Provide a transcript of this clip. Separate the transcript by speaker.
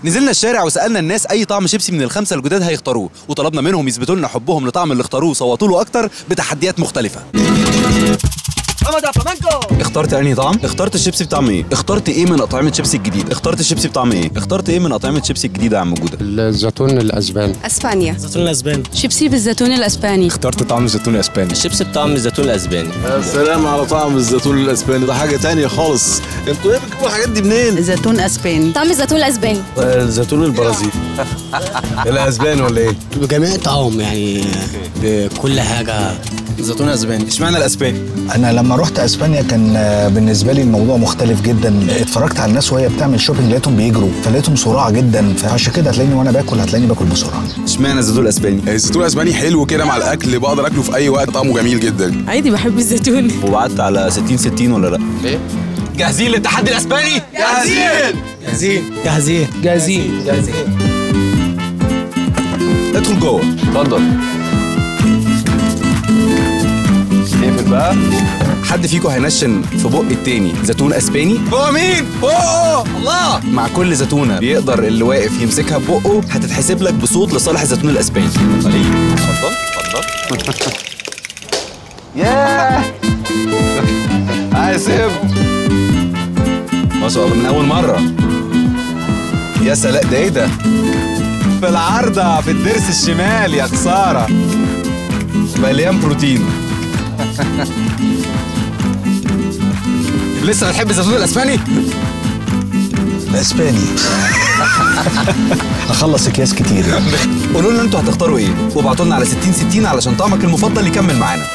Speaker 1: نزلنا الشارع وسالنا الناس اي طعم شيبسي من الخمسه الجداد هيختاروه وطلبنا منهم يثبتوا لنا حبهم لطعم اللي اختاروه وصوتوا له اكتر بتحديات مختلفه اخترت انهي طعم؟ اخترت الشيبسي بطعم ايه؟ اخترت ايه من اطعمه شيبسي الجديد؟ اخترت الشيبسي بطعم ايه؟ اخترت ايه من اطعمه شيبسي الجديده يا عم جوده؟
Speaker 2: الزيتون الاسباني
Speaker 3: اسبانيا
Speaker 4: الزيتون الاسباني
Speaker 3: شيبسي بالزيتون الاسباني
Speaker 5: اخترت طعم الزيتون الاسباني
Speaker 4: الشيبسي بطعم الزيتون الاسباني
Speaker 6: يا سلام على طعم الزيتون الاسباني ده حاجه تانية خالص انتوا ايه بتجيبوا الحاجات دي منين
Speaker 3: زيتون اسباني
Speaker 7: طعم الزيتون الاسباني
Speaker 6: الزيتون البرازيلي الاسباني ولا ايه
Speaker 8: بجميع طعم يعني بكل حاجه
Speaker 5: زيتون اسباني
Speaker 1: اشمعنى الاسباني؟
Speaker 9: انا لما رحت اسبانيا كان آه، بالنسبه لي الموضوع مختلف جدا اتفرجت على الناس وهي بتعمل شوبينج لقيتهم بيجروا فلقيتهم صراع جدا فعشان كده هتلاقيني وانا باكل هتلاقيني باكل بسرعه
Speaker 1: اشمعنى الزيتون الاسباني؟
Speaker 10: الزيتون الاسباني حلو كده مع الاكل بقدر اكله في اي وقت طعمه جميل جدا
Speaker 7: عادي بحب الزيتون
Speaker 1: وبعدت على 60 60 ولا لا؟
Speaker 5: ايه؟
Speaker 1: جاهزين للتحدي الاسباني؟
Speaker 6: جاهزين
Speaker 8: جاهزين جاهزين جاهزين جاهزين
Speaker 1: ادخل جوه
Speaker 5: اتفضل اقفل بقى
Speaker 1: حد فيكم هينشن في بق التاني زيتون اسباني هو مين اوه الله مع كل زيتونه بيقدر اللي واقف يمسكها ببقه هتتحسب لك بصوت لصالح الزيتون الاسباني
Speaker 5: اتفضل اتفضل اتفضل
Speaker 1: ياه حاسب ما شاء الله من اول مره يا سلام ده ايه ده في العارضه في الضرس الشمال يا خساره مليان بروتين لسه بتحب الزيتون الاسباني
Speaker 9: الاسباني هخلص اكياس كتير يعني.
Speaker 1: قولوا لنا انتوا هتختاروا ايه وابعتوا لنا على 60 60 علشان طعمك المفضل يكمل معانا